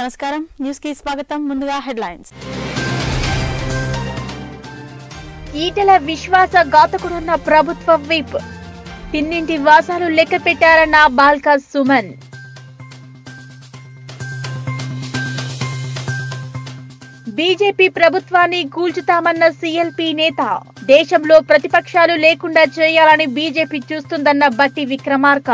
నమస్కారం న్యూస్ కి స్వాగతం ముందుగా హెడ్లైన్స్ ఈటెల విశ్వాస ఘాతకుడున్న ప్రభుత్వ విప్ తిన్నింటి వాసాలు లెక్క పెట్టారన్న బాల్కా సుమన్ బీజేపీ ప్రభుత్వాన్ని కూల్చుతామన్న సీఎల్పీ నేత దేశంలో ప్రతిపక్షాలు లేకుండా చేయాలని బీజేపీ చూస్తుందన్న బట్టి విక్రమార్క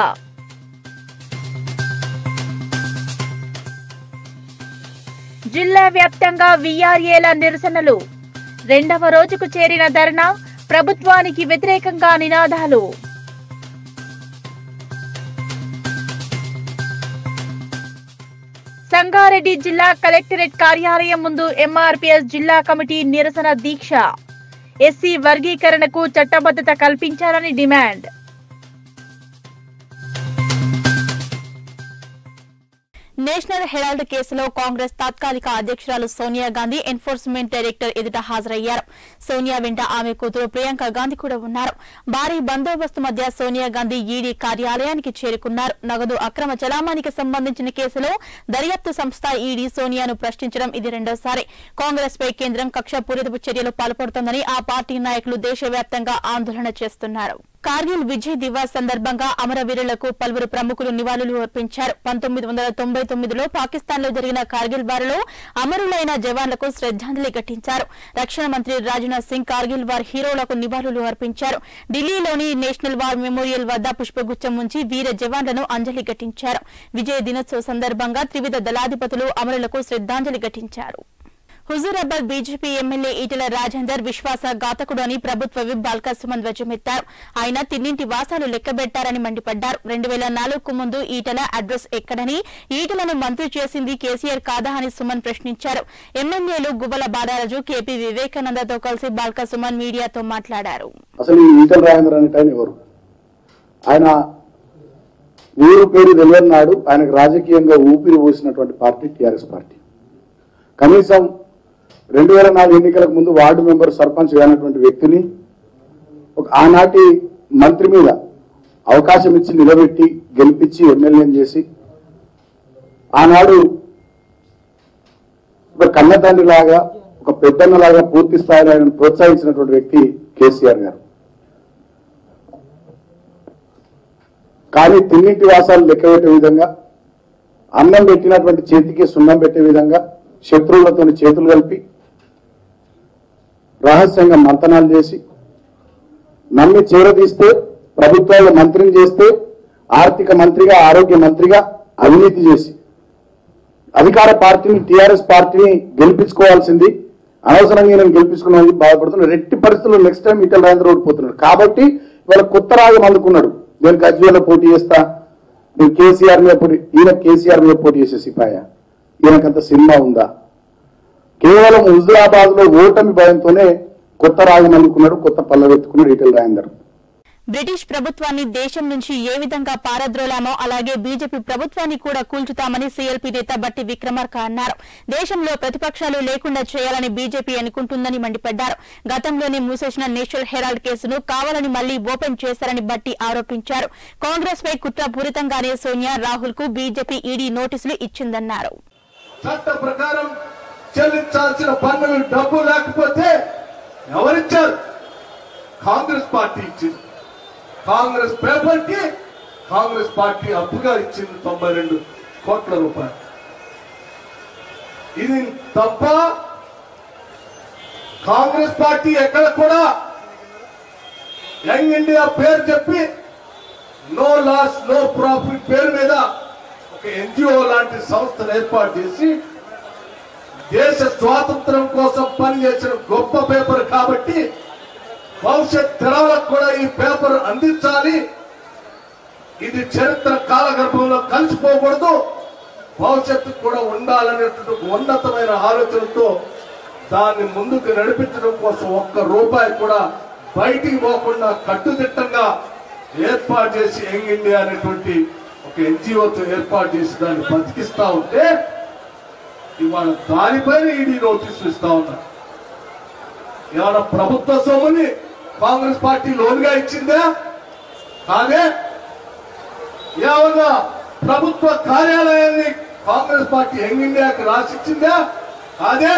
జిల్లా వ్యాప్తంగా వీఆర్ఏల నిరసనలు రెండవ రోజుకు చేరిన ధర్నా ప్రభుత్వానికి వ్యతిరేకంగా నినాదాలు సంగారెడ్డి జిల్లా కలెక్టరేట్ కార్యాలయం ముందు ఎంఆర్పీఎస్ జిల్లా కమిటీ నిరసన దీక్ష ఎస్సీ వర్గీకరణకు చట్టబద్ధత కల్పించాలని డిమాండ్ నేషనల్ హెరాల్డ్ కేసులో కాంగ్రెస్ తాత్కాలిక అధ్యక్షురాలు సోనియా గాంధీ ఎన్ఫోర్స్మెంట్ డైరెక్టర్ ఎదుట హాజరయ్యారు సోనియా వెంట ఆమె కూతురు ప్రియాంక గాంధీ కూడా ఉన్నారు భారీ బందోబస్తు మధ్య సోనియా గాంధీ ఈడీ కార్యాలయానికి చేరుకున్నారు నగదు అక్రమ చలామణికి సంబంధించిన కేసులో దర్యాప్తు సంస్థ ఈడీ సోనియాను ప్రశ్నించడం ఇది రెండోసారి కాంగ్రెస్ పై కేంద్రం కక్షపూరితపు చర్యలు పాల్పడుతోందని ఆ పార్టీ నాయకులు దేశవ్యాప్తంగా ఆందోళన చేస్తున్నారు కార్గిల్ విజయ్ దివాస్ సందర్భంగా అమరవీరులకు పలువురు ప్రముఖులు నివాళులు అర్పించారు పంతొమ్మిది వందల తొంభై తొమ్మిదిలో పాకిస్తాన్ లో జరిగిన కార్గిల్ వారిలో అమరులైన జవాన్లకు శ్రద్ధాంజలి ఘటించారు రక్షణ మంత్రి రాజ్నాథ్ సింగ్ కార్గిల్ వార్ హీరోలకు నివాళులు అర్పించారు ఢిల్లీలోని నేషనల్ వార్ మెమోరియల్ వద్ద పుష్పగుచ్చం ఉంచి వీర జవాన్లను అంజలి ఘటించారు విజయ దినోత్సవ సందర్భంగా త్రివిధ దళాధిపతులు అమరులకు శ్రద్ధాంజలి ఘటించారు హుజూరాబాద్ బీజేపీ ఎమ్మెల్యే ఈటెల రాజేందర్ విశ్వాస ఘాతకుడు అని ప్రభుత్వ విప్ బాల్కా సుమన్ ధ్వజమెత్తారు ఆయన తిన్నింటి వాసాలు లెక్కబెట్టారని మండిపడ్డారు రెండు వేల నాలుగుకు ముందు ఈటెల అడ్రస్ ఎక్కడని ఈటెలను మంత్రి చేసింది కేసీఆర్ కాదా అని సుమన్ ప్రశ్నించారు ఎమ్మెల్యేలు గువ్వల బాలరాజు కేపీ వివేకానందతో కలిసి బాల్కా సుమన్ మీడియాతో మాట్లాడారు అసలు ఈ ఈటల రాజేంద్ర అనేట ఆయన ఎవరు ఆయన ఊరు పేరు తెలియని నాడు ఆయనకు రాజకీయంగా ఊపిరి పోసినటువంటి పార్టీ టీఆర్ఎస్ పార్టీ కనీసం రెండు వేల నాలుగు ఎన్నికలకు ముందు వార్డు మెంబర్ సర్పంచ్ కానటువంటి వ్యక్తిని ఒక ఆనాటి మంత్రి మీద అవకాశం ఇచ్చి నిలబెట్టి గెలిపించి ఎమ్మెల్యేని చేసి ఆనాడు ఒక కన్నతండ్రి లాగా ఒక పెద్దన్నలాగా పూర్తి స్థాయిలో ఆయన ప్రోత్సహించినటువంటి వ్యక్తి కేసీఆర్ గారు కానీ తిన్నింటి వాసాలు లెక్క పెట్టే విధంగా అన్నం పెట్టినటువంటి చేతికి సున్నం పెట్టే విధంగా శత్రువులతో చేతులు కలిపి రహస్యంగా మంతనాలు చేసి నమ్మి చేరదీస్తే ప్రభుత్వాలు మంత్రిని చేస్తే ఆర్థిక మంత్రిగా ఆరోగ్య మంత్రిగా అవినీతి చేసి అధికార పార్టీని టీఆర్ఎస్ పార్టీని గెలిపించుకోవాల్సింది అనవసరంగా నేను గెలిపించుకున్నాను బాధపడుతున్నాడు రెట్టి పరిస్థితుల్లో నెక్స్ట్ టైం ఇటల్ రాజేంద్ర ఓడిపోతున్నాడు కాబట్టి ఇవాళ కొత్త రాగం అందుకున్నాడు నేను గజ్వేల్లో పోటీ చేస్తా నేను కేసీఆర్ మీద పోటీ ఈయన కేసీఆర్ మీద పోటీ చేసే సిపాయ ఈయనకంత సినిమా ఉందా కేవలం హుజురాబాద్ లో ఓటమి భయంతోనే కొత్త రాగం అందుకున్నాడు కొత్త పల్లవెత్తుకున్నాడు ఈటెల రాజేందర్ బ్రిటిష్ ప్రభుత్వాన్ని దేశం నుంచి ఏ విధంగా పారద్రోలామో అలాగే బీజేపీ ప్రభుత్వాన్ని కూడా కూల్చుతామని సీఎల్పీ నేత బట్టి విక్రమార్క అన్నారు దేశంలో ప్రతిపక్షాలు లేకుండా చేయాలని బీజేపీ అనుకుంటుందని మండిపడ్డారు గతంలోనే మూసేసిన నేషనల్ హెరాల్డ్ కేసును కావాలని మళ్లీ ఓపెన్ చేశారని బట్టి ఆరోపించారు కాంగ్రెస్ పై కుట్రపూరితంగానే సోనియా రాహుల్ కు బీజేపీ ఈడీ నోటీసులు ఇచ్చిందన్నారు చట్ట ప్రకారం చెల్లించాల్సిన పన్నులు డబ్బు లేకపోతే ఎవరిచ్చారు కాంగ్రెస్ పార్టీ ఇచ్చింది కాంగ్రెస్ పేపర్ కి కాంగ్రెస్ పార్టీ అప్పుగా ఇచ్చింది తొంభై రెండు కోట్ల రూపాయలు ఇది తప్ప కాంగ్రెస్ పార్టీ ఎక్కడ కూడా యంగ్ ఇండియా పేరు చెప్పి నో లాస్ నో ప్రాఫిట్ పేరు మీద ఒక ఎన్జిఓ లాంటి సంస్థను ఏర్పాటు చేసి దేశ స్వాతంత్రం కోసం పనిచేసిన గొప్ప పేపర్ కాబట్టి భవిష్యత్ తరాలకు కూడా ఈ పేపర్ అందించాలి ఇది చరిత్ర కాలగర్భంలో కలిసిపోకూడదు భవిష్యత్తు కూడా ఉండాలనేటువంటి ఒక ఉన్నతమైన ఆలోచనతో దాన్ని ముందుకు నడిపించడం కోసం ఒక్క రూపాయి కూడా బయటికి పోకుండా కట్టుదిట్టంగా ఏర్పాటు చేసి యంగ్ ఇండియా అనేటువంటి ఒక ఎన్జిఓతో ఏర్పాటు చేసి దాన్ని బతికిస్తా ఉంటే ఇవాళ దానిపైన ఈడీ నోటీసులు ఇస్తా ఉన్నారు ఇవాళ ప్రభుత్వ సొమ్ముని కాంగ్రెస్ పార్టీ లోన్గా ఇచ్చిందా కాదే ఏమన్నా ప్రభుత్వ కార్యాలయాన్ని కాంగ్రెస్ పార్టీ యంగ్ ఇండియాకి రాసిచ్చిందా అదే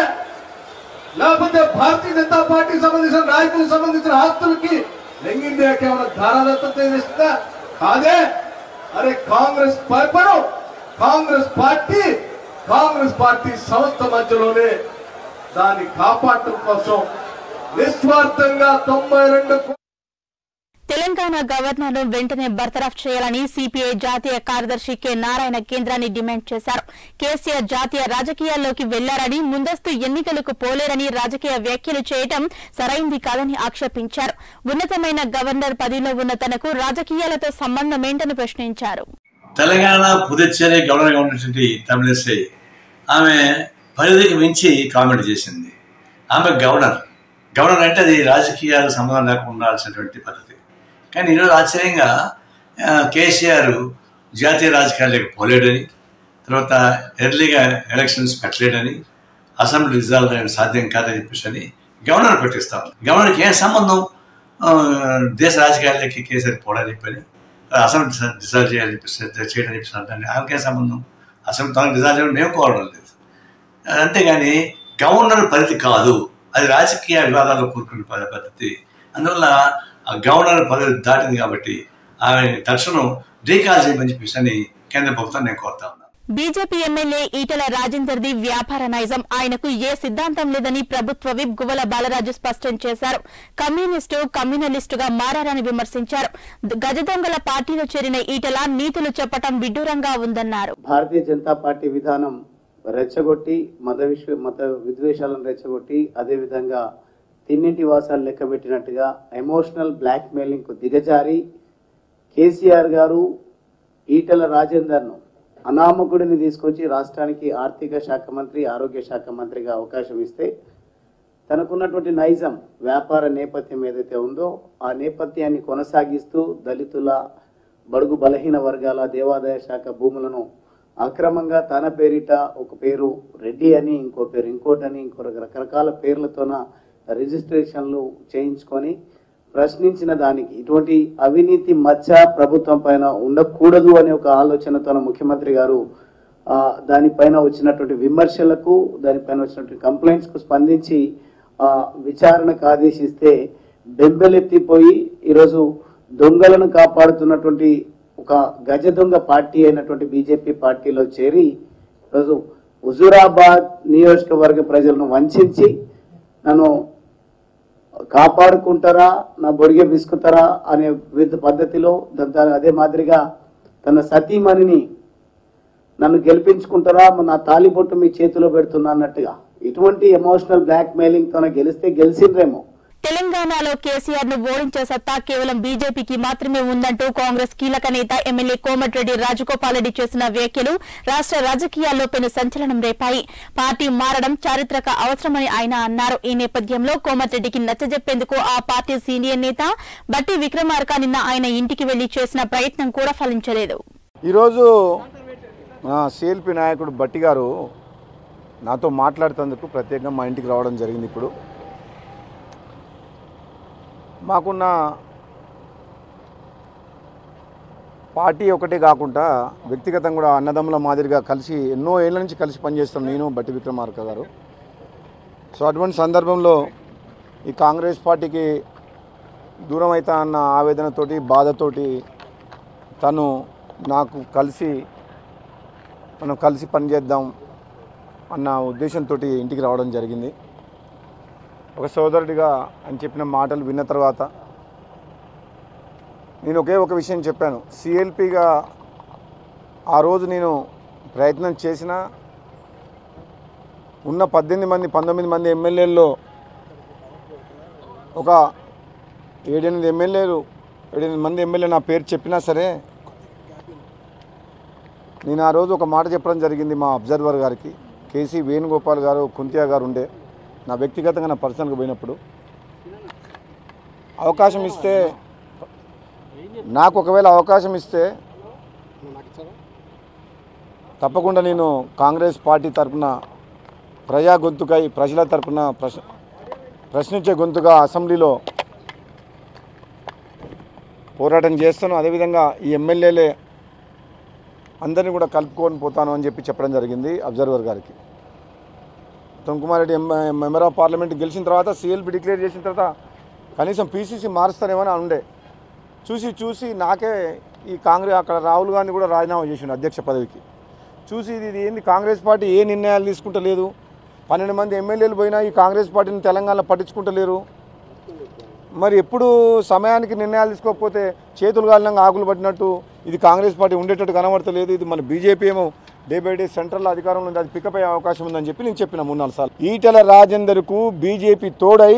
లేకపోతే భారతీయ జనతా పార్టీకి సంబంధించిన నాయకులకు సంబంధించిన ఆస్తులకి యంగ్ ఇండియాకి ఏమైనా ధారాదత్త ఇస్తుందా కాదే అరే Congress paper Congress party Congress party సంస్థ మధ్యలోనే దాన్ని కాపాడటం కోసం నిస్వార్థంగా తొంభై రెండు తెలంగాణ గవర్నర్ ను వెంటనే బర్తరఫ్ చేయాలని సిపిఐ జాతీయ కార్యదర్శి కె నారాయణ కేంద్రాన్ని డిమాండ్ చేశారు కేసీఆర్ జాతీయ రాజకీయాల్లోకి వెళ్లారని ముందస్తు ఎన్నికలకు పోలేరని రాజకీయ వ్యాఖ్యలు చేయటం సరైంది కాదని ఆక్షేపించారు ఉన్నతమైన గవర్నర్ పదవిలో ఉన్న తనకు రాజకీయాలతో సంబంధమేంటని ప్రశ్నించారు తెలంగాణ పుదుచ్చేరి గవర్నర్గా ఉన్నటువంటి తమిళసై ఆమె పరిధికి మించి కామెంట్ చేసింది ఆమె గవర్నర్ గవర్నర్ అంటే అది రాజకీయాలకు సంబంధం లేకుండా ఉండాల్సినటువంటి పద్ధతి కానీ ఈరోజు ఆశ్చర్యంగా ఆ, కేసీఆర్ జాతీయ రాజకీయాలకు పోలేడని తర్వాత ఎర్లీగా ఎలక్షన్స్ పెట్టలేడని అసెంబ్లీ రిజల్ట్ అనేది సాధ్యం కాదని చెప్పేసి అని గవర్నర్ పెట్టిస్తాం గవర్నర్కి ఏం సంబంధం ఆ, దేశ రాజకీయాలకి కేసీఆర్ పోవడానికి చెప్పని అసెంబ్లీ డిజాల్వ్ చేయాలని చెప్పేసి చేయడం చెప్పేసి అంటే ఆమెకేం సంబంధం అసెంబ్లీ తనకు డిజాల్వ్ చేయడం మేము కోరడం లేదు అంతేగాని గవర్నర్ పరిధి కాదు అది రాజకీయ వివాదాల్లో కూరుకునే ప- పద్ధతి అందువల్ల ఆ గవర్నర్ పదవి దాటింది కాబట్టి ఆమె తక్షణం రీకాల్ చేయమని చెప్పేసి అని కేంద్ర ప్రభుత్వం నేను కోరుతా ఉన్నాను బీజేపీ ఎమ్మెల్యే ఈటల రాజేందర్ది వ్యాపార నైజం ఆయనకు ఏ సిద్ధాంతం లేదని ప్రభుత్వ విప్ గువ్వల బాలరాజు స్పష్టం చేశారు కమ్యూనిస్టు కమ్యూనలిస్టుగా మారారని విమర్శించారు ద- గజ దొంగల పార్టీలో చేరిన ఈటల నీతులు చెప్పటం విడ్డూరంగా ఉందన్నారు భారతీయ జనతా పార్టీ విధానం రెచ్చగొట్టి మత విశ్వ మత విద్వేషాలను రెచ్చగొట్టి అదేవిధంగా తిన్నింటి వాసాలు లెక్క పెట్టినట్టుగా ఎమోషనల్ బ్లాక్ మెయిలింగ్ కు దిగజారి కేసీఆర్ గారు ఈటల రాజేందర్ను అనామకుడిని తీసుకొచ్చి రాష్ట్రానికి ఆర్థిక శాఖ మంత్రి ఆరోగ్య శాఖ మంత్రిగా అవకాశం ఇస్తే తనకున్నటువంటి నైజం వ్యాపార నేపథ్యం ఏదైతే ఉందో ఆ నేపథ్యాన్ని కొనసాగిస్తూ దళితుల బడుగు బలహీన వర్గాల దేవాదాయ శాఖ భూములను అక్రమంగా తన పేరిట ఒక పేరు రెడ్డి అని ఇంకో పేరు ఇంకోటని ఇంకో రకరకాల పేర్లతోన రిజిస్ట్రేషన్లు చేయించుకొని ప్రశ్నించిన దానికి ఇటువంటి అవినీతి మచ్చ ప్రభుత్వం పైన ఉండకూడదు అనే ఒక ఆలోచనతో ముఖ్యమంత్రి గారు ఆ, దానిపైన వచ్చినటువంటి విమర్శలకు దానిపైన వచ్చినటువంటి కంప్లైంట్స్ కు స్పందించి ఆ, విచారణకు ఆదేశిస్తే బెంబెలెత్తిపోయి ఈరోజు దొంగలను కాపాడుతున్నటువంటి ఒక గజ దొంగ పార్టీ అయినటువంటి బీజేపీ పార్టీలో చేరి ఈరోజు హుజూరాబాద్ నియోజకవర్గ ప్రజలను వంచించి నన్ను కాపాడుకుంటారా నా బొడిగె బిసుకుతారా అనే వివిధ పద్ధతిలో దా- దా- అదే మాదిరిగా తన సతీమణిని నన్ను గెలిపించుకుంటారా మ- నా తాలిబొట్టు మీ చేతిలో పెడుతున్నా అన్నట్టుగా ఇటువంటి ఎమోషనల్ బ్లాక్ మెయిలింగ్ తన గెలిస్తే గెలిచిండ్రేమో తెలంగాణలో కేసీఆర్ ను ఓడించే సత్తా కేవలం బీజేపీకి మాత్రమే ఉందంటూ కాంగ్రెస్ కీలక నేత ఎమ్మెల్యే కోమటిరెడ్డి రాజగోపాల్ రెడ్డి చేసిన వ్యాఖ్యలు రాష్ట్ర రాజకీయాల్లో పెను సంచలనం రేపాయి పార్టీ మారడం చారిత్రక అవసరమని ఆయన అన్నారు ఈ నేపథ్యంలో కోమటిరెడ్డికి నచ్చజెప్పేందుకు ఆ పార్టీ సీనియర్ నేత బట్టి విక్రమార్క నిన్న ఆయన ఇంటికి వెళ్లి చేసిన ప్రయత్నం కూడా ఫలించలేదు ఈరోజు మా సిఎల్పి నాయకుడు బట్టి గారు నాతో మాట్లాడుతందుకు ప్రత్యేకంగా మా ఇంటికి రావడం జరిగింది ఇప్పుడు మాకున్న పార్టీ ఒకటే కాకుండా వ్యక్తిగతంగా కూడా అన్నదమ్ముల మాదిరిగా కలిసి ఎన్నో ఏళ్ళ నుంచి కలిసి పనిచేస్తాం నేను బట్టి విక్రమార్క గారు సో అటువంటి సందర్భంలో ఈ కాంగ్రెస్ పార్టీకి దూరం అవుతా అన్న ఆవేదనతోటి బాధతోటి తను నాకు కలిసి మనం కలిసి పనిచేద్దాం అన్న ఉద్దేశంతో ఇంటికి రావడం జరిగింది ఒక సోదరుడిగా అని చెప్పిన మాటలు విన్న తర్వాత నేను ఒకే ఒక విషయం చెప్పాను సిఎల్పిగా ఆ రోజు నేను ప్రయత్నం చేసిన ఉన్న పద్దెనిమిది మంది పంతొమ్మిది మంది ఎమ్మెల్యేల్లో ఒక ఏడెనిమిది ఎమ్మెల్యేలు ఏడెనిమిది మంది ఎమ్మెల్యే నా పేరు చెప్పినా సరే నేను ఆ రోజు ఒక మాట చెప్పడం జరిగింది మా అబ్జర్వర్ గారికి కేసీ వేణుగోపాల్ గారు కుంతియా గారు ఉండే నా వ్యక్తిగతంగా నా పర్సనల్గా పోయినప్పుడు అవకాశం ఇస్తే నాకు ఒకవేళ అవకాశం ఇస్తే తప్పకుండా నేను కాంగ్రెస్ పార్టీ తరఫున ప్రజా గొంతుకై ప్రజల తరఫున ప్రశ్న ప్రశ్నించే గొంతుగా అసెంబ్లీలో పోరాటం చేస్తాను అదేవిధంగా ఈ ఎమ్మెల్యేలే అందరినీ కూడా కలుపుకొని పోతాను అని చెప్పి చెప్పడం జరిగింది అబ్జర్వర్ గారికి ఉత్తమ్ కుమార్ రెడ్డి ఎం- మెంబర్ ఆఫ్ పార్లమెంట్ గెలిచిన తర్వాత సిఎల్పి డిక్లేర్ చేసిన తర్వాత కనీసం పీసీసీ మారుస్తారేమని ఉండే చూసి చూసి నాకే ఈ కాంగ్రెస్ అక్కడ రాహుల్ గాంధీ కూడా రాజీనామా చేసిండు అధ్యక్ష పదవికి చూసి ఇది ఇది ఏంది కాంగ్రెస్ పార్టీ ఏ నిర్ణయాలు తీసుకుంటలేదు పన్నెండు మంది ఎమ్మెల్యేలు పోయినా ఈ కాంగ్రెస్ పార్టీని తెలంగాణలో పట్టించుకుంటలేరు మరి ఎప్పుడు సమయానికి నిర్ణయాలు తీసుకోకపోతే చేతులు కాలినంగా ఆకులు పట్టినట్టు ఇది కాంగ్రెస్ పార్టీ ఉండేటట్టు కనబడతలేదు ఇది మన బీజేపీ ఏమో డే బై డే సెంట్రల్ అధికారంలో ఉంది అది పికప్ అయ్యే అవకాశం ఉందని చెప్పి నేను చెప్పిన మూడు నాలుగు సార్లు ఈటెల రాజేందర్కు బీజేపీ తోడై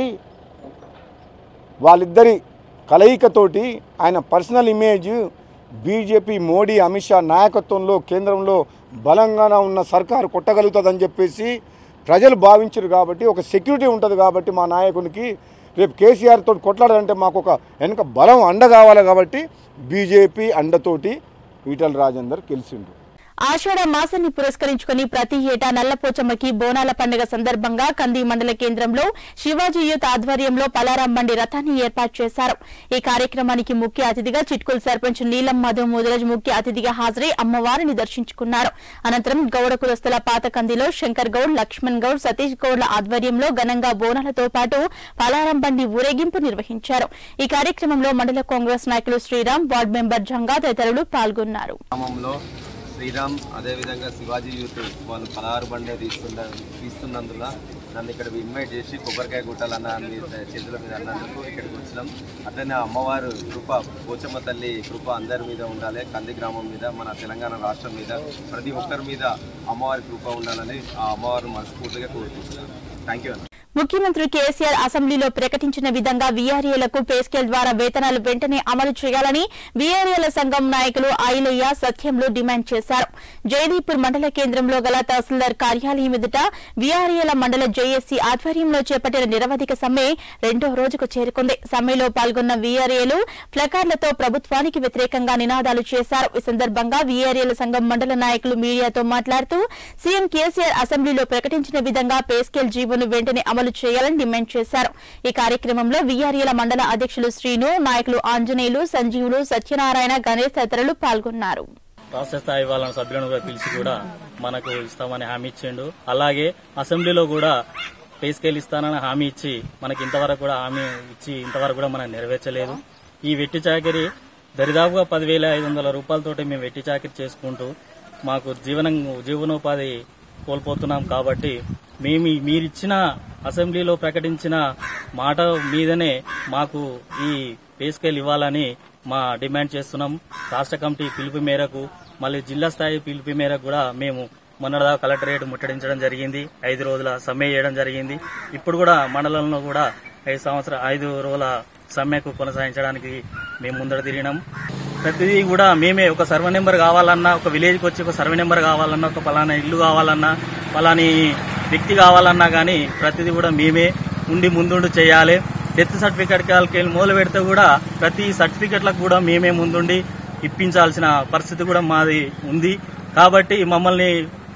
వాళ్ళిద్దరి కలయికతోటి ఆయన personal image BJP Modi Amit Shah నాయకత్వంలో కేంద్రంలో బలంగా ఉన్న సర్కారు కొట్టగలుగుతుందని చెప్పేసి ప్రజలు భావించరు కాబట్టి ఒక సెక్యూరిటీ ఉంటుంది కాబట్టి మా నాయకునికి రేపు కేసీఆర్ తోటి కొట్లాడాలంటే మాకు ఒక వెనక బలం అండ కావాలి కాబట్టి బీజేపీ అండతోటి ఈటల రాజేందర్ గెలిచిండు ఆషాఢ మాసాన్ని పురస్కరించుకుని ప్రతి ఏటా నల్లపోచమ్మకి బోనాల పండుగ సందర్భంగా కంది మండల కేంద్రంలో శివాజీ యూత్ ఆధ్వర్యంలో పలారం బండి రథాన్ని ఏర్పాటు చేశారు ఈ కార్యక్రమానికి ముఖ్య అతిథిగా చిట్కుల్ సర్పంచ్ నీలం మధు ముదిరాజ్ ముఖ్య అతిథిగా హాజరై అమ్మవారిని దర్శించుకున్నారు అనంతరం గౌడ కులస్తుల పాత కందిలో శంకర్ గౌడ్ లక్ష్మణ్ గౌడ్ సతీష్ గౌడ్ల ఆధ్వర్యంలో ఘనంగా బోనాలతో పాటు పలారం బండి ఊరేగింపు నిర్వహించారు ఈ కార్యక్రమంలో మండల కాంగ్రెస్ నాయకులు శ్రీరామ్ వార్డు మెంబర్ జంగా తదితరులు పాల్గొన్నారు గ్రామంలో శ్రీరామ్ అదేవిధంగా శివాజీ యూత్ వాళ్ళు పదహారు బండే తీస్తున్న తీస్తున్నందున నన్ను ఇక్కడ ఇన్వైట్ చేసి కొబ్బరికాయ గుట్టాలన్న మీ చేతుల మీద అన్నందుకు ఇక్కడికి వచ్చినాం అట్లనే అమ్మవారు కృప పోచమ్మ తల్లి కృప అందరి మీద ఉండాలి కంది గ్రామం మీద మన తెలంగాణ రాష్ట్రం మీద ప్రతి ఒక్కరి మీద అమ్మవారి కృప ఉండాలని ఆ అమ్మవారు మనస్ఫూర్తిగా కోరుకుంటున్నాను థ్యాంక్ యూ అన్న ముఖ్యమంత్రి కేసీఆర్ అసెంబ్లీలో ప్రకటించిన విధంగా వీఆర్ఏలకు పే స్కేల్ ద్వారా వేతనాలు వెంటనే అమలు చేయాలని వీఆర్ఏల సంఘం నాయకులు ఐలయ్య సత్యంలో డిమాండ్ చేశారు జయదీపూర్ మండల కేంద్రంలో గల తహసీల్దార్ కార్యాలయం ఎదుట వీఆర్ఏల మండల జేఏసీ ఆధ్వర్యంలో చేపట్టిన నిరవధిక సమ్మె రెండో రోజుకు చేరుకుంది సమ్మెలో పాల్గొన్న వీఆర్ఏలు ప్లకార్లతో ప్రభుత్వానికి వ్యతిరేకంగా నినాదాలు చేశారు ఈ సందర్భంగా వీఆర్ఏల సంఘం మండల నాయకులు మీడియాతో మాట్లాడుతూ సీఎం కేసీఆర్ అసెంబ్లీలో ప్రకటించిన విధంగా పే స్కేల్ జీవోను వెంటనే అమలు చేయాలని డిమాండ్ చేశారు ఈ కార్యక్రమంలో వీఆర్ఏల మండల అధ్యక్షులు శ్రీను నాయకులు ఆంజనేయులు సంజీవులు సత్యనారాయణ గణేష్ తదితరులు పాల్గొన్నారు రాష్ట్ర స్థాయి వాళ్ళ సభ్యులను కూడా పిలిచి కూడా మనకు ఇస్తామని హామీ ఇచ్చిండు అలాగే అసెంబ్లీలో కూడా పే స్కేల్ ఇస్తానని హామీ ఇచ్చి మనకి ఇంతవరకు కూడా హామీ ఇచ్చి ఇంతవరకు కూడా మనం నెరవేర్చలేదు ఈ వెట్టి చాకరీ దరిదాపుగా పదివేల ఐదు వందల రూపాయలతోటి మేము వెట్టి చాకరీ చేసుకుంటూ మాకు జీవనం జీవనోపాధి కోల్పోతున్నాం కాబట్టి మేము మీరిచ్చిన అసెంబ్లీలో ప్రకటించిన మాట మీదనే మాకు ఈ పే స్కేల్ ఇవ్వాలని మా డిమాండ్ చేస్తున్నాం రాష్ట్ర కమిటీ పిలుపు మేరకు మళ్ళీ జిల్లా స్థాయి పిలుపు మేరకు కూడా మేము మొన్నటిదాకా కలెక్టరేట్ ముట్టడించడం జరిగింది ఐదు రోజుల సమ్మె చేయడం జరిగింది ఇప్పుడు కూడా మండలంలో కూడా ఐదు సంవత్సరం ఐదు రోజుల సమ్మెకు కొనసాగించడానికి మేము ముందర తిరిగినాం ప్రతిదీ కూడా మేమే ఒక సర్వే నెంబర్ కావాలన్నా ఒక విలేజ్కి వచ్చి ఒక సర్వే నెంబర్ కావాలన్నా ఒక పలానా ఇల్లు కావాలన్నా పలాని వ్యక్తి కావాలన్నా కానీ ప్రతిదీ కూడా మేమే ఉండి ముందుండి చేయాలి డెత్ సర్టిఫికేట్ కాలకి మొదలు పెడితే కూడా ప్రతి సర్టిఫికెట్లకు కూడా మేమే ముందుండి ఇప్పించాల్సిన పరిస్థితి కూడా మాది ఉంది కాబట్టి మమ్మల్ని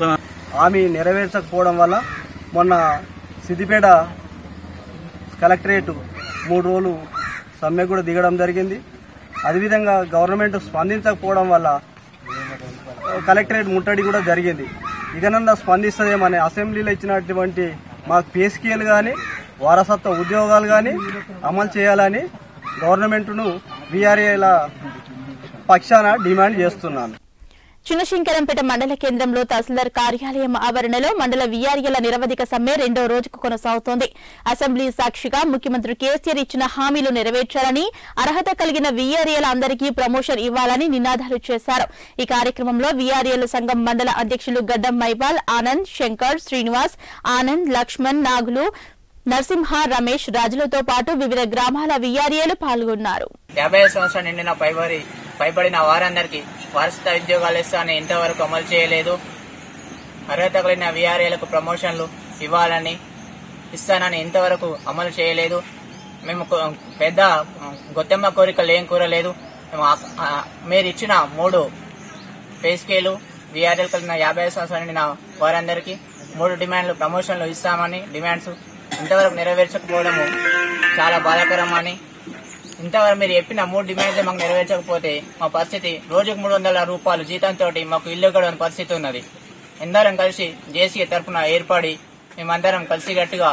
హామీ నెరవేర్చకపోవడం వల్ల మొన్న సిద్దిపేట కలెక్టరేట్ మూడు రోజులు సమ్మె కూడా దిగడం జరిగింది అదేవిధంగా గవర్నమెంట్ స్పందించకపోవడం వల్ల కలెక్టరేట్ ముట్టడి కూడా జరిగింది ఇకనన్నా స్పందిస్తుందేమని అసెంబ్లీలో ఇచ్చినటువంటి మాకు పే స్కేల్ కానీ వారసత్వ ఉద్యోగాలు కానీ అమలు చేయాలని గవర్నమెంట్ను వీఆర్ఏల పక్షాన డిమాండ్ చేస్తున్నాను చిన్నశంకరంపేట మండల కేంద్రంలో తహసీల్దార్ కార్యాలయం ఆవరణలో మండల వీఆర్ఏల నిరవధిక సమ్మె రెండో రోజుకు కొనసాగుతోంది అసెంబ్లీ సాక్షిగా ముఖ్యమంత్రి కేసీఆర్ ఇచ్చిన హామీలు నెరవేర్చాలని అర్హత కలిగిన వీఆర్ఏల అందరికీ ప్రమోషన్ ఇవ్వాలని నినాదాలు చేశారు ఈ కార్యక్రమంలో వీఆర్ఏల సంఘం మండల అధ్యక్షులు గడ్డం మైపాల్ ఆనంద్ శంకర్ శ్రీనివాస్ ఆనంద్ లక్ష్మణ్ నాగులు నరసింహ రమేష్ రాజులతో పాటు వివిధ గ్రామాల వీఆర్ఏలు పాల్గొన్నారు యాభై ఐదు సంవత్సరాలు నిండిన పైబడి పైబడిన వారందరికీ వారసత్వ ఉద్యోగాలు ఇస్తానని ఇంతవరకు అమలు చేయలేదు అర్హత కలిగిన వీఆర్ఏలకు ప్రమోషన్లు ఇవ్వాలని ఇస్తానని ఇంతవరకు అమలు చేయలేదు మేము కొ- పెద్ద గొత్తెమ్మ కోరికలు ఏం కోరలేదు మేము ఆ- ఆ- మీరు ఇచ్చిన మూడు పే స్కేలు వీఆర్ఎల్ కలిగిన యాభై ఐదు సంవత్సరాలు నిండిన వారందరికీ మూడు డిమాండ్లు ప్రమోషన్లు ఇస్తామని డిమాండ్స్ ఇంతవరకు నెరవేర్చకపోవడము చాలా బాధాకరమని ఇంతవరకు మీరు చెప్పిన మూడు డిమాండ్లు మాకు నెరవేర్చకపోతే మా పరిస్థితి రోజుకు మూడు వందల రూపాయలు జీతంతో మాకు ఇల్లు గడవని పరిస్థితి ఉన్నది అందరం కలిసి జేసీ తరఫున ఏర్పడి మేమందరం కలిసికట్టుగా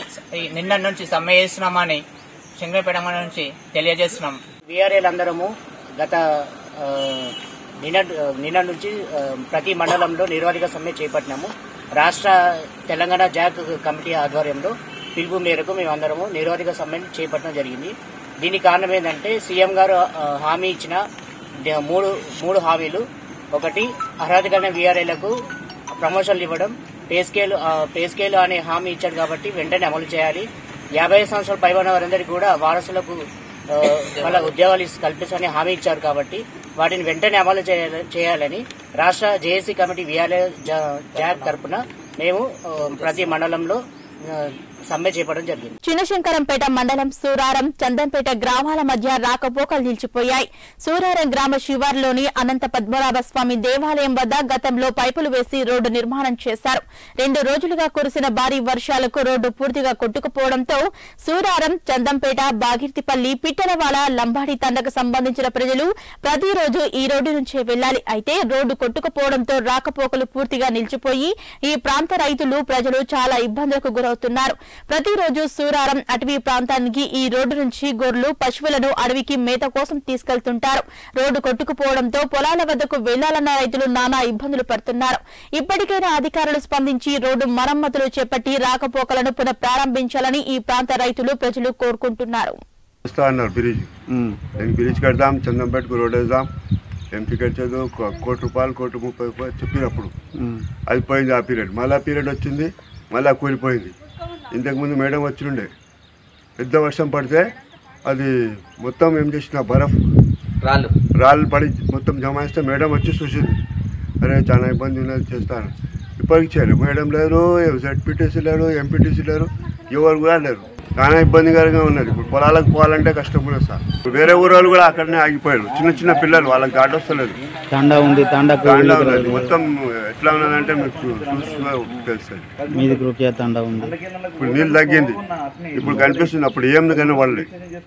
ఈ నిన్న నుంచి సమ్మె చేస్తున్నామని శంకరపేట మండలం నుంచి తెలియజేస్తున్నాం వీఆర్ఏలు అందరము గత ఆ, నిన్న నిన్న నుంచి ఆ, ప్రతి మండలంలో నిరోధిక సమ్మె చేపట్టినాము రాష్ట్ర తెలంగాణ జాక్ కమిటీ ఆధ్వర్యంలో పిలుపు మేరకు మేమందరము నిరోధిక సమ్మెను చేపట్టడం జరిగింది దీనికి కారణం ఏంటంటే సీఎం గారు ఆ, హామీ ఇచ్చిన డ- మూడు మూడు హామీలు ఒకటి అర్హత కలిగిన వీఆర్ఏలకు ప్రమోషన్లు ఇవ్వడం పే స్కేల్ ఆ, పే స్కేల్ అనే హామీ ఇచ్చాడు కాబట్టి వెంటనే అమలు చేయాలి యాభై ఐదు సంవత్సరాలు పైబడిన వారందరికీ కూడా వారసులకు ఆ, వాళ్ళ ఉద్యోగాలు ఇస్- కల్పిస్తామని హామీ ఇచ్చారు కాబట్టి వాటిని వెంటనే అమలు చేయాల- చేయాలని రాష్ట్ర జేఏసీ కమిటీ విఆర్ఏ జాక్ తరపున మేము ఆ, ప్రతి మండలంలో ఆ, సమ్మె చేపట్టడం జరిగింది చిన్నశంకరంపేట మండలం సూరారం చందంపేట గ్రామాల మధ్య రాకపోకలు నిలిచిపోయాయి సూరారం గ్రామ శివార్లోని అనంత పద్మనాభ స్వామి దేవాలయం వద్ద గతంలో పైపులు వేసి రోడ్డు నిర్మాణం చేశారు రెండు రోజులుగా కురిసిన భారీ వర్షాలకు రోడ్డు పూర్తిగా కొట్టుకుపోవడంతో సూరారం చందంపేట బాగిర్తిపల్లి పిట్టలవాల లంబాడి తండకు సంబంధించిన ప్రజలు ప్రతిరోజు ఈ రోడ్డు నుంచే వెళ్లాలి అయితే రోడ్డు కొట్టుకుపోవడంతో రాకపోకలు పూర్తిగా నిలిచిపోయి ఈ ప్రాంత రైతులు ప్రజలు చాలా ఇబ్బందులకు గురవుతున్నారు ప్రతిరోజు సూరారం అటవీ ప్రాంతానికి ఈ రోడ్డు నుంచి గొర్రెలు పశువులను అడవికి మేత కోసం తీసుకెళ్తుంటారు రోడ్డు కొట్టుకుపోవడంతో పొలాల వద్దకు వెళ్లాలన్న రైతులు నానా ఇబ్బందులు పడుతున్నారు ఇప్పటికైనా అధికారులు స్పందించి రోడ్డు మరమ్మతులు చేపట్టి రాకపోకలను పునః ప్రారంభించాలని ఈ ప్రాంత రైతులు ప్రజలు కోరుకుంటున్నారు వస్తా అన్నారు బ్రిడ్జ్ నేను బ్రిడ్జ్ కడదాం చందంపేటకు రోడ్ వేద్దాం ఎంపీ కట్టేది ఒక కోటి రూపాయలు కోటి ముప్పై రూపాయలు చెప్పినప్పుడు అది పోయింది ఆ పీరియడ్ మళ్ళీ పీరియడ్ వచ్చింది మళ్ళీ కూలిపోయింది ఇంతకుముందు మేడం వచ్చిండే పెద్ద వర్షం పడితే అది మొత్తం ఏం చేసిన బరఫ్ రాళ్ళు రాళ్ళు పడి మొత్తం జమాయిస్తే మేడం వచ్చి చూసింది అరే చాలా ఇబ్బంది ఉన్నది చేస్తాను ఇప్పటికి చేయలేదు మేడం లేరు జెడ్పీటీసీ లేరు ఎంపీటీసీ లేరు ఎవరు కూడా లేరు చాలా ఇబ్బందికరంగా ఉన్నది ఇప్పుడు పొలాలకు పోవాలంటే కష్టం కూడా సార్ ఇప్పుడు వేరే ఊరోళ్ళు కూడా అక్కడనే ఆగిపోయారు చిన్న చిన్న పిల్లలు వాళ్ళకి దాటి వస్తలేదు తాండా ఉంది తాండాకు తాండా ఉన్నది మొత్తం ఎట్లా ఉన్నదంటే మీకు చూ- చూసినా తెలుస్తుంది మీది కృపయా తాండా ఉంది ఇప్పుడు నీళ్ళు తగ్గింది ఇప్పుడు కనిపిస్తుంది అప్పుడు ఏం కనబడలేదు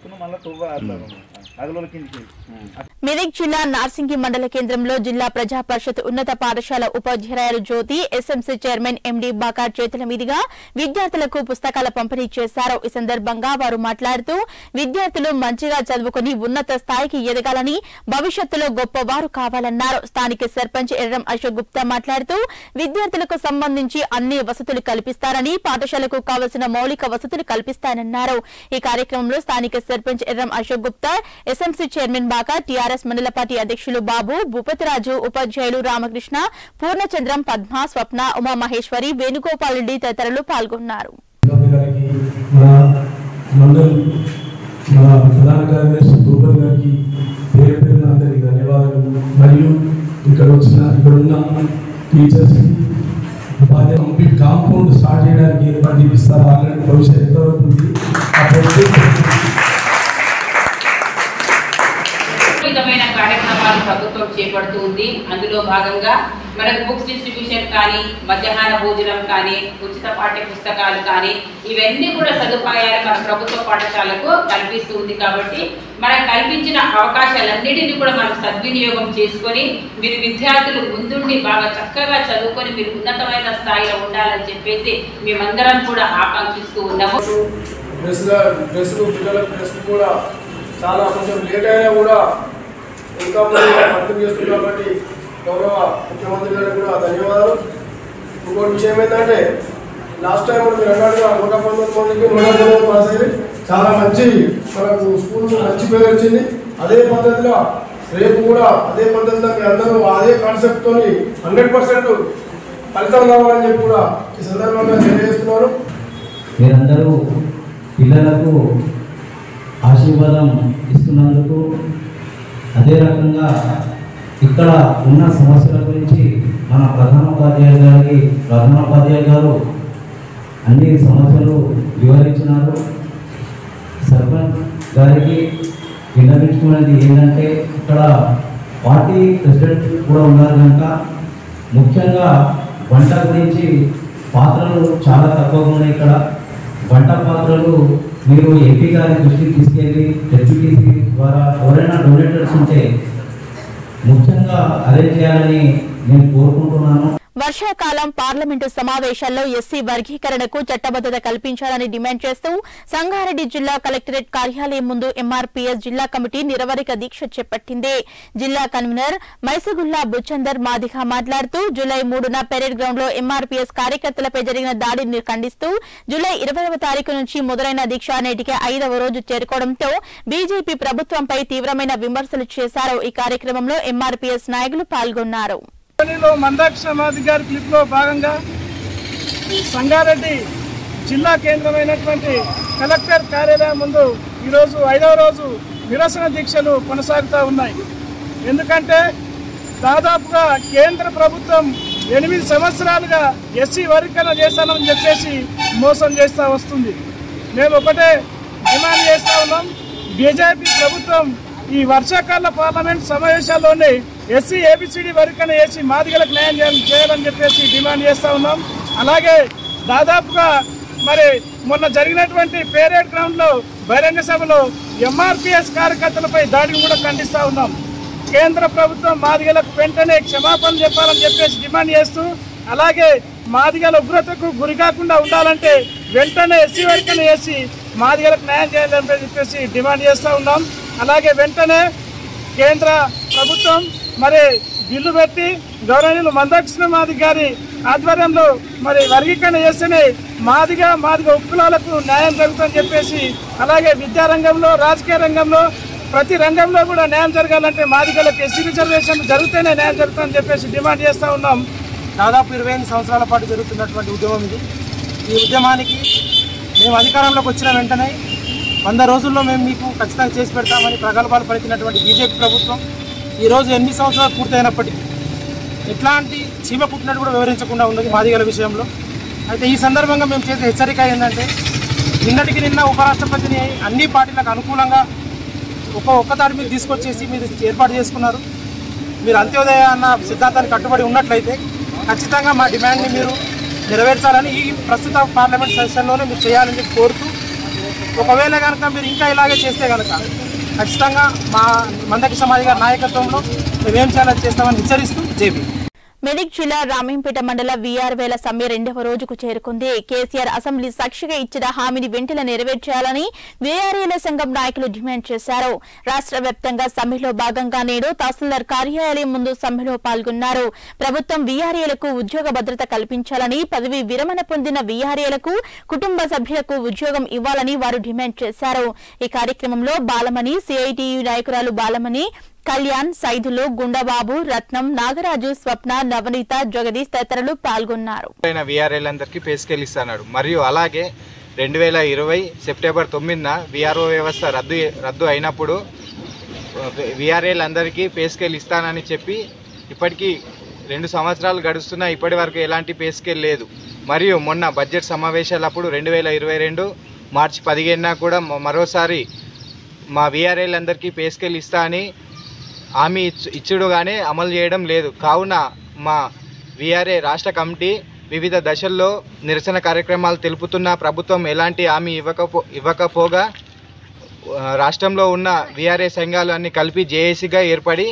మెదక్ జిల్లా నార్సింగి మండల కేంద్రంలో జిల్లా ప్రజా పరిషత్ ఉన్నత పాఠశాల ఉపాధ్యాయులు Jyothi SMC chairman MD Bakar చేతుల మీదుగా విద్యార్థులకు పుస్తకాల పంపిణీ చేశారు ఈ సందర్భంగా వారు మాట్లాడుతూ విద్యార్థులు మంచిగా చదువుకుని ఉన్నత స్థాయికి ఎదగాలని భవిష్యత్తులో గొప్పవారు కావాలన్నారు స్థానిక సర్పంచ్ ఎర్రం అశోక్ గుప్తా మాట్లాడుతూ విద్యార్థులకు సంబంధించి అన్ని వసతులు కల్పిస్తారని పాఠశాలకు కావలసిన మౌలిక వసతులు కల్పిస్తానన్నారు ఈ కార్యక్రమంలో స్థానిక sarpanch Erram Ashok Gupta SMC chairman Baka TRS మండల పార్టీ అధ్యక్షులు బాబు భూపతిరాజు ఉపాధ్యాయులు రామకృష్ణ పూర్ణచంద్రం పద్మ స్వప్న ఉమామహేశ్వరి వేణుగోపాల్ రెడ్డి తదితరులు పాల్గొన్నారు మన మండల్ మన ప్రధాన కార్యదర్శి భూపతి గారికి పేరు పేరున అందరికీ ధన్యవాదాలు మరియు ఇక్కడ వచ్చిన ఇక్కడ ఉన్న టీచర్స్కి ఉపాధ్యాయ కంప్లీట్ కాంపౌండ్ స్టార్ట్ చేయడానికి ఏర్పాటు చేపిస్తారు ఆల్రెడీ భవిష్యత్ ఎంతవరకు ఉంది ఆ భవిష్యత్తు విధమైన కార్యక్రమాలు ప్రభుత్వం చేపడుతూ ఉంది అందులో భాగంగా మనకు బుక్స్ డిస్ట్రిబ్యూషన్ కానీ మధ్యాహ్న భోజనం కానీ ఉచిత పాఠ్య పుస్తకాలు కానీ ఇవన్నీ కూడా సదుపాయాలు మన ప్రభుత్వ పాఠశాలకు కల్పిస్తూ ఉంది కాబట్టి మనకు కల్పించిన అవకాశాలన్నిటిని కూడా మనం సద్వినియోగం చేసుకొని మీరు విద్యార్థులు ముందుండి బాగా చక్కగా చదువుకొని మీరు ఉన్నతమైన స్థాయిలో ఉండాలని చెప్పేసి మేమందరం కూడా ఆకాంక్షిస్తూ ఉన్నాము డ్రెస్ డ్రెస్సులు పిల్లలకు డ్రెస్ కూడా చాలా కొంచెం లేట్ అయినా కూడా ఇంకా మనం అర్థం చేస్తుంది కాబట్టి గౌరవ ముఖ్యమంత్రి గారికి కూడా ధన్యవాదాలు ఇంకోటి విషయం ఏంటంటే లాస్ట్ టైం కూడా మీరు అన్నట్టుగా నూట పంతొమ్మిది మందికి నూట పంతొమ్మిది పాస్ అయ్యి చాలా మంచి మనకు స్కూల్ మంచి పేరు వచ్చింది అదే పద్ధతిలో రేపు కూడా అదే పద్ధతిలో మీ అందరూ అదే కాన్సెప్ట్తో హండ్రెడ్ పర్సెంట్ ఫలితం రావాలని చెప్పి కూడా ఈ సందర్భంగా తెలియజేస్తున్నారు మీరందరూ పిల్లలకు ఆశీర్వాదం ఇస్తున్నందుకు అదే రకంగా ఇక్కడ ఉన్న సమస్యల గురించి మన ప్రధానోపాధ్యాయులు గారికి ప్రధానోపాధ్యాయులు గారు అన్ని సమస్యలు వివరించినారు సర్పంచ్ గారికి విన్నవించుకున్నది ఏంటంటే ఇక్కడ పార్టీ ప్రెసిడెంట్ కూడా ఉన్నారు కనుక ముఖ్యంగా వంట గురించి పాత్రలు చాలా తక్కువగా ఉన్నాయి ఇక్కడ వంట పాత్రలు మీరు ఎంపీ గారి దృష్టికి తీసుకెళ్ళి హెచ్యుటీసీ ద్వారా ఎవరైనా డొనేటర్స్ ఉంటే ముఖ్యంగా అరేంజ్ చేయాలని నేను కోరుకుంటున్నాను వర్షాకాలం పార్లమెంటు సమావేశాల్లో ఎస్సీ వర్గీకరణకు చట్టబద్దత కల్పించాలని డిమాండ్ చేస్తూ సంగారెడ్డి జిల్లా కలెక్టరేట్ కార్యాలయం ముందు ఎంఆర్పీఎస్ జిల్లా కమిటీ నిరవధిక దీక్ష చేపట్టింది జిల్లా కన్వీనర్ మైసగుల్లా బుచందర్ మాదిగా మాట్లాడుతూ జూలై మూడున పెరేడ్ గ్రౌండ్ లో ఎంఆర్పీఎస్ కార్యకర్తలపై జరిగిన దాడిని ఖండిస్తూ జూలై ఇరవైవ తారీఖు నుంచి మొదలైన దీక్ష నేటికి ఐదవ రోజు చేరుకోవడంతో బీజేపీ ప్రభుత్వంపై తీవ్రమైన విమర్శలు చేశారు ఈ కార్యక్రమంలో ఎంఆర్పీఎస్ నాయకులు పాల్గొన్నారు లో మందాక్ష సమాధి గారి క్లిప్లో భాగంగా సంగారెడ్డి జిల్లా కేంద్రమైనటువంటి కలెక్టర్ కార్యాలయం ముందు ఈరోజు ఐదవ రోజు నిరసన దీక్షలు కొనసాగుతూ ఉన్నాయి ఎందుకంటే దాదాపుగా కేంద్ర ప్రభుత్వం ఎనిమిది సంవత్సరాలుగా ఎస్సీ వర్గీకరణ చేస్తానని చెప్పేసి మోసం చేస్తూ వస్తుంది మేము ఒకటే డిమాండ్ చేస్తూ ఉన్నాం బీజేపీ ప్రభుత్వం ఈ వర్షాకాల పార్లమెంట్ సమావేశాల్లోనే ఎస్సీ ఏబిసిడి వర్గీకరణ చేసి మాదిగలకు న్యాయం చేయాలని చేయాలని చెప్పేసి డిమాండ్ చేస్తూ ఉన్నాం అలాగే దాదాపుగా మరి మొన్న జరిగినటువంటి పేరేడ్ గ్రౌండ్ లో బహిరంగ సభలో ఎంఆర్పిఎస్ కార్యకర్తలపై దాడిని కూడా ఖండిస్తా ఉన్నాం కేంద్ర ప్రభుత్వం మాదిగలకు వెంటనే క్షమాపణ చెప్పాలని చెప్పేసి డిమాండ్ చేస్తూ అలాగే మాదిగల ఉగ్రతకు గురి కాకుండా ఉండాలంటే వెంటనే ఎస్సీ వర్గీకరణ చేసి మాదిగలకు న్యాయం చేయాలని చెప్పేసి డిమాండ్ చేస్తూ ఉన్నాం అలాగే వెంటనే కేంద్ర ప్రభుత్వం మరి బిల్లు పెట్టి గౌరవనీయులు మందకృష్ణ మాది గారి ఆధ్వర్యంలో మరి వర్గీకరణ చేస్తేనే మాదిగా మాదిగా ఉక్కులాలకు న్యాయం జరుగుతుందని చెప్పేసి అలాగే విద్యారంగంలో రాజకీయ రంగంలో ప్రతి రంగంలో కూడా న్యాయం జరగాలంటే మాదిగలకు ఎస్సీ రిజర్వేషన్ జరిగితేనే న్యాయం జరుగుతుందని చెప్పేసి డిమాండ్ చేస్తూ ఉన్నాం దాదాపు ఇరవై ఎనిమిది సంవత్సరాల పాటు జరుగుతున్నటువంటి ఉద్యమం ఇది ఈ ఉద్యమానికి మేము అధికారంలోకి వచ్చిన వెంటనే వంద రోజుల్లో మేము మీకు ఖచ్చితంగా చేసి పెడతామని ప్రగల్భాలు పలికినటువంటి బీజేపీ ప్రభుత్వం ఈరోజు ఎన్ని సంవత్సరాలు పూర్తయినప్పటికీ ఎట్లాంటి చీమ పుట్టినట్టు కూడా వివరించకుండా ఉన్నది మాదిగల విషయంలో అయితే ఈ సందర్భంగా మేము చేసే హెచ్చరిక ఏంటంటే నిన్నటికి నిన్న ఉపరాష్ట్రపతిని అన్ని పార్టీలకు అనుకూలంగా ఒక ఒక్క దాడి మీద తీసుకొచ్చేసి మీరు ఏర్పాటు చేసుకున్నారు మీరు అంత్యోదయ అన్న సిద్ధాంతానికి కట్టుబడి ఉన్నట్లయితే ఖచ్చితంగా మా డిమాండ్ని మీరు నెరవేర్చాలని ఈ ప్రస్తుత పార్లమెంట్ సెషన్లోనే మీరు చేయాలని చెప్పి కోరుతూ ఒకవేళ కనుక మీరు ఇంకా ఇలాగే చేస్తే కనుక ఖచ్చితంగా మా మందకి సమాధి గారి నాయకత్వంలో మేమేం చేయాలో చేస్తామని హెచ్చరిస్తూ జేపీ మెదక్ జిల్లా రామేంపేట మండల వీఆర్ వేల సమ్మె రెండవ రోజుకు చేరుకుంది కేసీఆర్ అసెంబ్లీ సాక్షిగా ఇచ్చిన హామీని వెంటనే నెరవేర్చాలని వీఆర్ఏల సంఘం నాయకులు డిమాండ్ చేశారు రాష్ట్ర వ్యాప్తంగా సమ్మెలో భాగంగా నేడు తహసీల్దార్ కార్యాలయం ముందు సమ్మెలో పాల్గొన్నారు ప్రభుత్వం వీఆర్ఏలకు ఉద్యోగ భద్రత కల్పించాలని పదవి విరమణ పొందిన వీఆర్ఏలకు కుటుంబ సభ్యులకు ఉద్యోగం ఇవ్వాలని వారు డిమాండ్ చేశారు ఈ కార్యక్రమంలో బాలమణి సిఐటియు నాయకురాలు బాలమణి కళ్యాణ్ సైదులు గుండబాబు రత్నం నాగరాజు స్వప్న నవనీత జగదీష్ తదితరులు పాల్గొన్నారు అయిన వీఆర్ఎల్ అందరికీ పే స్కేల్ ఇస్తున్నాడు మరియు అలాగే రెండు వేల ఇరవై సెప్టెంబర్ తొమ్మిదిన విఆర్ఓ వ్యవస్థ రద్దు రద్దు అయినప్పుడు విఆర్ఏల్ అందరికీ పే స్కేల్ ఇస్తానని చెప్పి ఇప్పటికీ రెండు సంవత్సరాలు గడుస్తున్నా ఇప్పటి వరకు ఎలాంటి పే స్కేల్ లేదు మరియు మొన్న బడ్జెట్ సమావేశాలప్పుడు రెండు వేల ఇరవై రెండు మార్చి పదిహేనున కూడా మ- మరోసారి మా విఆర్ఏల్ అందరికీ పే స్కేల్ ఇస్తా అని హామీ ఇచ్చు ఇచ్చుడు కానీ అమలు చేయడం లేదు కావున మా విఆర్ఏ రాష్ట్ర కమిటీ వివిధ దశల్లో నిరసన కార్యక్రమాలు తెలుపుతున్న ప్రభుత్వం ఎలాంటి హామీ ఇవ్వకపో ఇవ్వకపోగా ఆ, రాష్ట్రంలో ఉన్న విఆర్ఏ సంఘాలు అన్ని కలిపి జేఏసీగా ఏర్పడి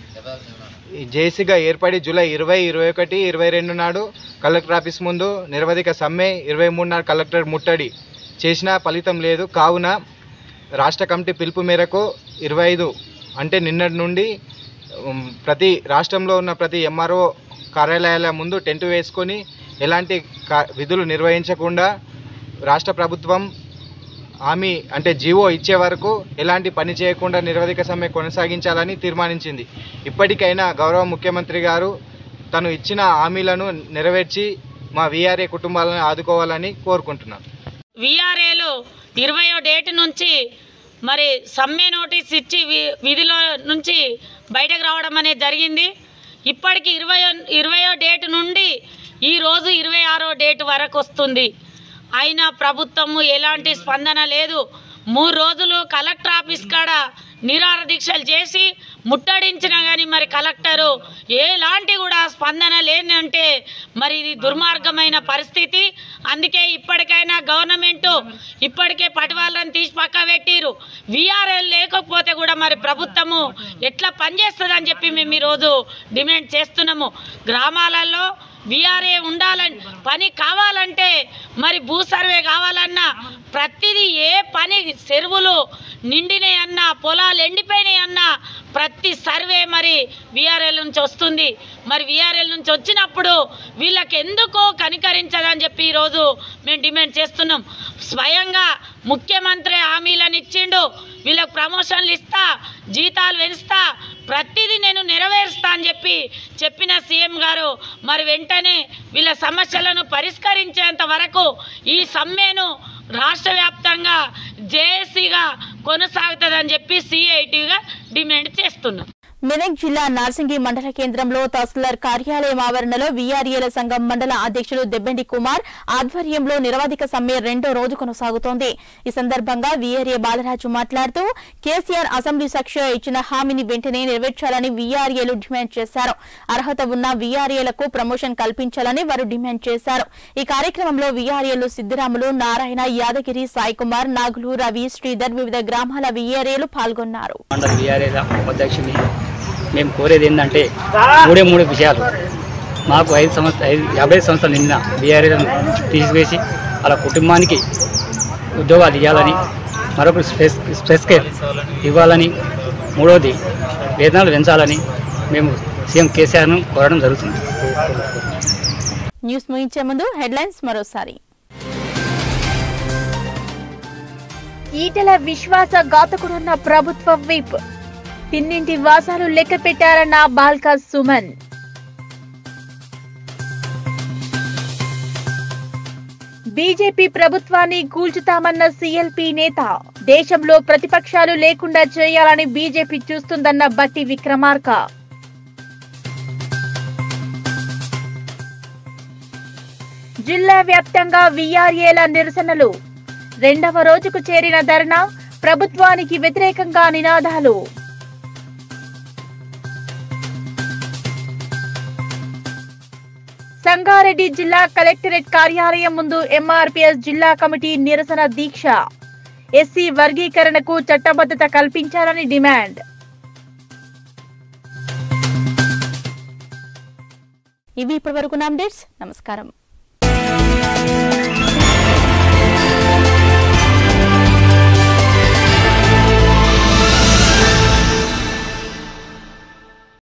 జేఏసీగా ఏర్పడి జూలై ఇరవై ఇరవై ఒకటి ఇరవై రెండు నాడు కలెక్టర్ ఆఫీస్ ముందు నిరవధిక సమ్మె ఇరవై మూడు నాడు కలెక్టర్ ముట్టడి చేసినా ఫలితం లేదు కావున రాష్ట్ర కమిటీ పిలుపు మేరకు ఇరవై ఐదు అంటే నిన్నటి నుండి ఉమ్, ప్రతి రాష్ట్రంలో ఉన్న ప్రతి ఎంఆర్ఓ కార్యాలయాల ముందు టెంట్ వేసుకొని ఎలాంటి కా- విధులు నిర్వహించకుండా రాష్ట్ర ప్రభుత్వం హామీ అంటే జీవో ఇచ్చే వరకు ఎలాంటి పని చేయకుండా నిరవధిక సమ్మె కొనసాగించాలని తీర్మానించింది ఇప్పటికైనా గౌరవ ముఖ్యమంత్రి గారు తను ఇచ్చిన హామీలను నెరవేర్చి మా వీఆర్ఏ కుటుంబాలను ఆదుకోవాలని కోరుకుంటున్నాను విఆర్ఏలు ఇరవయో డేట్ నుంచి మరి సమ్మె నోటీస్ ఇచ్చి వి- విధిలో నుంచి బయటకు రావడం అనేది జరిగింది ఇప్పటికి ఇరవయో ఇరవయో డేట్ నుండి ఈరోజు ఇరవై ఆరో డేట్ వరకు వస్తుంది అయినా ప్రభుత్వము ఎలాంటి స్పందన లేదు మూడు రోజులు కలెక్టర్ ఆఫీస్ కాడ నిరాహార దీక్షలు చేసి ముట్టడించినా కానీ మరి కలెక్టరు ఎలాంటి కూడా స్పందన లేనంటే మరి ఇది దుర్మార్గమైన పరిస్థితి అందుకే ఇప్పటికైనా గవర్నమెంట్ ఇప్పటికే పటివాళ్ళని తీసి పక్క పెట్టిరు విఆర్ఎల్ లేకపోతే కూడా మరి ప్రభుత్వము ఎట్లా పనిచేస్తుందని చెప్పి మేము ఈరోజు డిమాండ్ చేస్తున్నాము గ్రామాలలో విఆర్ఏ ఉండాలని పని కావాలంటే మరి భూ సర్వే కావాలన్నా ప్రతిదీ ఏ పని చెరువులు నిండినాయి అన్నా పొలాలు ఎండిపోయినాయి అన్నా ప్రతి సర్వే మరి విఆర్ఎల్ నుంచి వస్తుంది మరి విఆర్ఎల్ నుంచి వచ్చినప్పుడు వీళ్ళకి ఎందుకు కనికరించదని చెప్పి ఈరోజు మేము డిమాండ్ చేస్తున్నాం స్వయంగా ముఖ్యమంత్రి హామీలను ఇచ్చిండు వీళ్ళకి ప్రమోషన్లు ఇస్తా జీతాలు పెంచుతా ప్రతిదీ నేను నెరవేరుస్తా అని చెప్పి చెప్పిన సీఎం గారు మరి వెంటనే వీళ్ళ సమస్యలను పరిష్కరించేంత వరకు ఈ సమ్మెను రాష్ట్ర వ్యాప్తంగా జేఏసీగా కొనసాగుతుందని చెప్పి సిఐటిగా డిమాండ్ చేస్తున్నాం మెదక్ జిల్లా నార్సింగి మండల కేంద్రంలో తహసీల్దార్ కార్యాలయం ఆవరణలో వీఆర్ఏల సంఘం మండల అధ్యక్షుడు దెబ్బెండి కుమార్ ఆధ్వర్యంలో నిరవధిక సమ్మె రెండో రోజు కొనసాగుతోంది ఈ సందర్భంగా వీఆర్ఏ బాలరాజు మాట్లాడుతూ కేసీఆర్ అసెంబ్లీ సాక్షిగా ఇచ్చిన హామీని వెంటనే నెరవేర్చాలని వీఆర్ఏలు డిమాండ్ చేశారు అర్హత ఉన్న వీఆర్ఏలకు ప్రమోషన్ కల్పించాలని వారు డిమాండ్ చేశారు ఈ కార్యక్రమంలో వీఆర్ఏలు సిద్దిరాములు నారాయణ యాదగిరి సాయి కుమార్ నాగులు రవి శ్రీధర్ వివిధ గ్రామాల వీఆర్ఏలు పాల్గొన్నారు మండల విఆర్ఏల అధ్యక్షుని మేము కోరేది ఏంటంటే మూడే మూడు విషయాలు మాకు ఐదు సంవత్సర ఐదు యాభై సంవత్సరాలు నిండిన బీఆర్ఏలను తీసివేసి వాళ్ళ కుటుంబానికి ఉద్యోగాలు ఇవ్వాలని మరొకటి స్పెస్ స్పెస్ కేర్ ఇవ్వాలని మూడవది వేతనాలు పెంచాలని మేము సీఎం కేసీఆర్ను కోరడం జరుగుతుంది న్యూస్ ముగించే ముందు హెడ్లైన్స్ మరోసారి ఈటెల విశ్వాస ఘాతకుడున్న ప్రభుత్వ విప్ తిన్నింటి వాసాలు లెక్క పెట్టారన్న బాల్కా సుమన్ బీజేపీ ప్రభుత్వాన్ని కూల్చుతామన్న సీఎల్పీ నేత దేశంలో ప్రతిపక్షాలు లేకుండా చేయాలని బీజేపీ చూస్తుందన్న బట్టి విక్రమార్క జిల్లా వ్యాప్తంగా వీఆర్ఏల నిరసనలు రెండవ రోజుకు చేరిన ధర్నా ప్రభుత్వానికి వ్యతిరేకంగా నినాదాలు సంగారెడ్డి జిల్లా కలెక్టరేట్ కార్యాలయం ముందు ఎంఆర్పీఎస్ జిల్లా కమిటీ నిరసన దీక్ష ఎస్సీ వర్గీకరణకు చట్టబద్ధత కల్పించాలని డిమాండ్ ఇవి ఇప్పటివరకు అప్డేట్స్ నమస్కారం